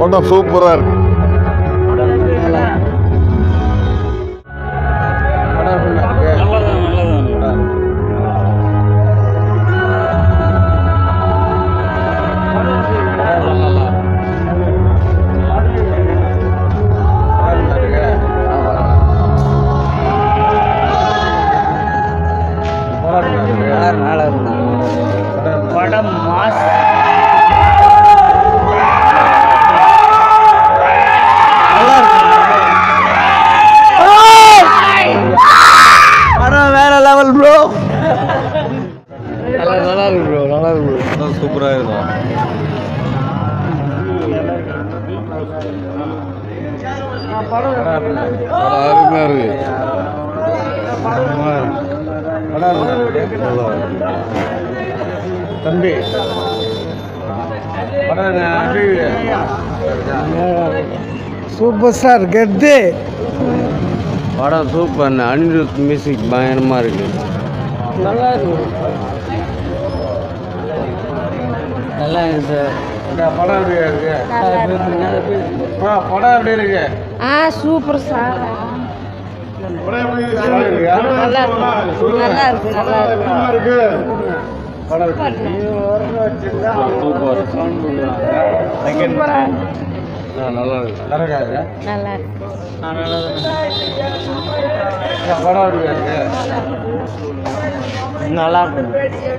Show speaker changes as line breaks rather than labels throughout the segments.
படம் சூப்பராக இருக்கு
படம் மாஸ் படம் வேற லெவல் ப்ரோ நல்லா நல்லா இருக்கு ப்ரோ நல்லா இருக்கு ப்ரோ
சூப்பராக இருக்கும் அருமையாக இருக்கு
தம்பி
சூப்பர் ஸ்டார் கெத்து
படம் சூப்பர் அனிருத் மியூசிக் பயங்கரமாக இருக்கு
நல்லா இருக்கு நல்லா இருக்கு
படம் எப்படி இருக்கு படம் எப்படி இருக்கு
ஆ சூப்பர் சார்
நல்லா இருக்கா?
நல்லா இருக்கு நல்லா இருக்கு நல்லா இருக்கு
சூப்பர்
சூப்பரா
நல்லா இருக்கு நல்லா இருக்கா
நல்லா இருக்கு
படம் எப்படி இருக்கு
நல்லா இருக்கு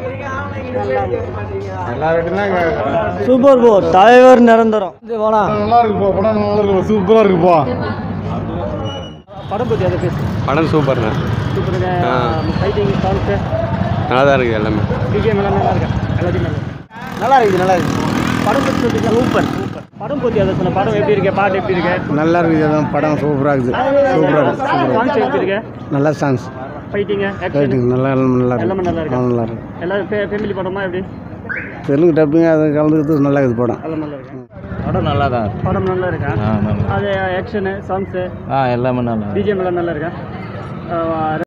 நல்லா இருக்குன்னா
சூப்பர் ப்ரோ தலைவர் நிரந்தரம் இது வேணா
நல்லா இருக்குப்பா படம் நல்லா இருக்கு சூப்பராக இருக்குப்பா
படம் பற்றி அதை பேசு
படம் சூப்பர்ண்ணா
சூப்பருங்க
ஆ.
ஃபைட்டிங் சாங்ஸு
நல்லா தான் இருக்குது எல்லாமே
பிஜிஎம் எல்லாம் நல்லா இருக்கு எல்லாத்தையும் நல்லா இருக்குது நல்லா இருக்குது படம் பற்றி சொல்லிட்டு சூப்பர் சூப்பர் படம் பற்றி அதை சொன்ன படம் எப்படி இருக்கு பாட்டு எப்படி இருக்கு
நல்லா இருக்குது அதான் படம் சூப்பராக இருக்குது சூப்பராக இருக்குது
சாங்ஸ் எப்படி இருக்கு
நல்லா சாங்ஸ்
ஃபைட்டிங்கு ஆக்ஷன்
ரைட்டிங் நல்லா நல்லா
எல்லாமே நல்லா
இருக்கு
இருக்கு.
ஆ, நல்லா இருக்கு
எல்லாரும் ஃபேமிலி படமா எப்படி
தெலுங்கு டப்பிங் அது கலந்துக்கிறது நல்லா இருக்குது படம்
எல்லாம் நல்லா இருக்கு
படம் நல்லா தான்
படம் நல்லா இருக்கா
ஆ நல்லா
அது ஆக்ஷனு சாங்ஸு
ஆ எல்லாமே நல்லா
பிஜிஎம் எல்லாம் நல்லா இருக்கா